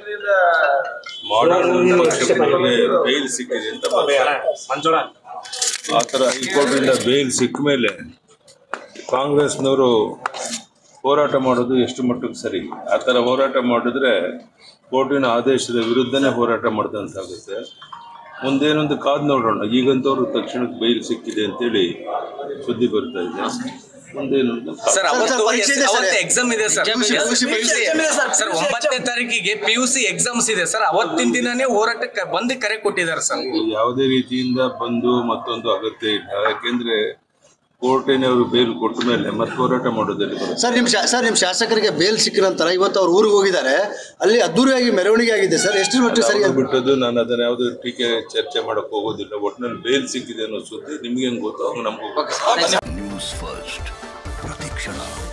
Modern ಪಕ್ಷಗಳಿಗೆ bale ಸಿಕ್ಕಿದೆ ಅಂತ ಮಂಜುಳ ಆ ಥರ ಹೈಕೋರ್ಟಿಂದ ಬೇಲ್ ಸಿಕ್ಕ ಮೇಲೆ ಕಾಂಗ್ರೆಸ್ನವರು ಹೋರಾಟ ಮಾಡೋದು ಎಷ್ಟು ಮಟ್ಟಕ್ಕೆ ಸರಿ ಆ ಥರ ಹೋರಾಟ ಮಾಡಿದ್ರೆ ಕೋರ್ಟಿನ ಆದೇಶದ ವಿರುದ್ಧನೇ ಹೋರಾಟ ಮಾಡಿದಂತಾಗುತ್ತೆ ಮುಂದೇನೊಂದು ಕಾದು ನೋಡೋಣ ಈಗಂತವ್ರು ತಕ್ಷಣಕ್ಕೆ ಬೈಲ್ ಸಿಕ್ಕಿದೆ ಅಂತೇಳಿ ಸುದ್ದಿ ಬರ್ತಾ ಇದೆ ಮುಂದೇನೊಂದು ಕಾದ್ ಸರ್ ಅವತ್ತು ಸರ್, ಪರೀಕ್ಷೆ ಇದೆ ಸರ್. ಅವತ್ತು ಎಕ್ಸಾಮ್ ಇದೆ ಸರ್ PUC ಪರೀಕ್ಷೆ ಇದೆ ಸರ್. ಸರ್ ಒಂಬತ್ತನೇ ತಾರೀಕಿಗೆ ಪಿ ಯು ಸಿ ಎಕ್ಸಾಮ್ಸ್ ಇದೆ ಸರ್ ಅವತ್ತಿನ ದಿನನೇ ಹೋರಾಟಕ್ಕೆ ಬಂದು ಕರೆ ಕೊಟ್ಟಿದ್ದಾರೆ ಸರ್ ಯಾವುದೇ ರೀತಿಯಿಂದ ಬಂದು ಮತ್ತೊಂದು ಅಗತ್ಯ ಇಲ್ಲ ಯಾಕೆಂದ್ರೆ ಕೋರ್ಟಿನವರು ಬೇಲ್ ಕೊಟ್ಟ ಮೇಲೆ ಮತ್ತೆ ಹೋರಾಟ ಮಾಡೋದಲ್ಲಿ ಬರುತ್ತೆ ಸರ್ ನಿಮ್ಮ ಶಾ ಸರ್ ನಿಮ್ಮ ಶಾಸಕರಿಗೆ ಬೇಲ್ ಸಿಕ್ಕ ನಂತರ ಇವತ್ತು ಅವ್ರು ಊರಿಗೆ ಹೋಗಿದ್ದಾರೆ ಅಲ್ಲಿ ಅದ್ದೂರಿಯಾಗಿ ಮೆರವಣಿಗೆ ಆಗಿದೆ ಸರ್ ಎಷ್ಟು ಮಟ್ಟಿಗೆ ಸರಿ ಯಾವ್ದು ಬಿಟ್ಟದ್ದು ನಾನು ಅದನ್ನ ಯಾವುದೇ ಟೀಕೆ ಚರ್ಚೆ ಮಾಡಕ್ ಹೋಗೋದಿಲ್ಲ ಒಟ್ಟಿನಲ್ಲಿ ಬೇಲ್ ಸಿಕ್ಕಿದೆ ಅನ್ನೋ ಸುದ್ದಿ ನಿಮ್ಗೆ ಹೆಂಗ್ ಗೊತ್ತು ಹಂಗ ನಮಗೂ ಗೊತ್ತು ನ್ಯೂಸ್ ಫಸ್ಟ್ ಪ್ರತಿಕ್ಷಣ